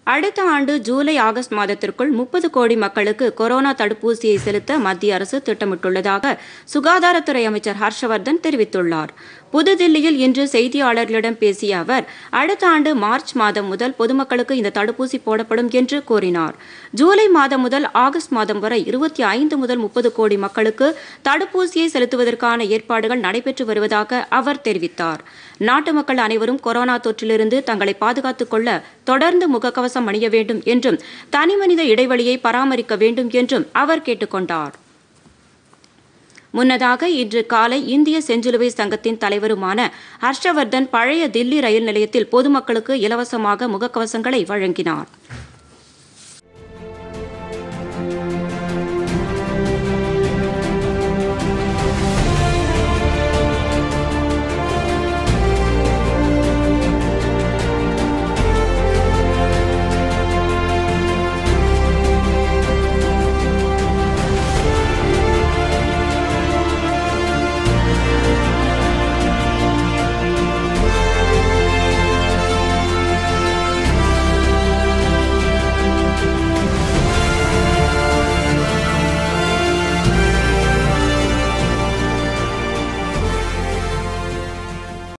அடுத்த ஆண்டு July August மாதத்திற்குள் முப்பது கோடி மக்களுக்கு கொரோனா தடுப்பூசியை செலுத்த மத்திய அரசு திட்டமிட்டுள்ளதாக சுகாதாரத்துறை அமைச்சர் ஹர்ஷவர்தன் தெரிவித்துள்ளார் புதுதில்லியில் இன்று செய்தியாளர்களிடம் பேசிய அவர் அடுத்த ஆண்டு மார்ச் மாதம் முதல் பொதுமக்களுக்கு இந்த தடுப்பூசி போடப்படும் என்று கூறினார் ஜூலை மாதம் முதல் ஆகஸ்ட் மாதம் வரை இருபத்தி ஐந்து முதல் முப்பது கோடி மக்களுக்கு தடுப்பூசியை செலுத்துவதற்கான ஏற்பாடுகள் நடைபெற்று வருவதாக அவர் தெரிவித்தார் நாட்டு மக்கள் அனைவரும் கொரோனா தொற்றிலிருந்து தங்களை பாதுகாத்துக் கொள்ள தொடர்ந்து முகக்கவசம் அணிய வேண்டும் என்றும் தனிமனித இடைவெளியை பராமரிக்க வேண்டும் என்றும் அவர் கேட்டுக்கொண்டார் முன்னதாக இன்று காலை இந்திய செஞ்சிலுவை சங்கத்தின் தலைவருமான ஹர்ஷவர்தன் பழைய தில்லி ரயில் நிலையத்தில் பொதுமக்களுக்கு இலவசமாக முகக்கவசங்களை வழங்கினார்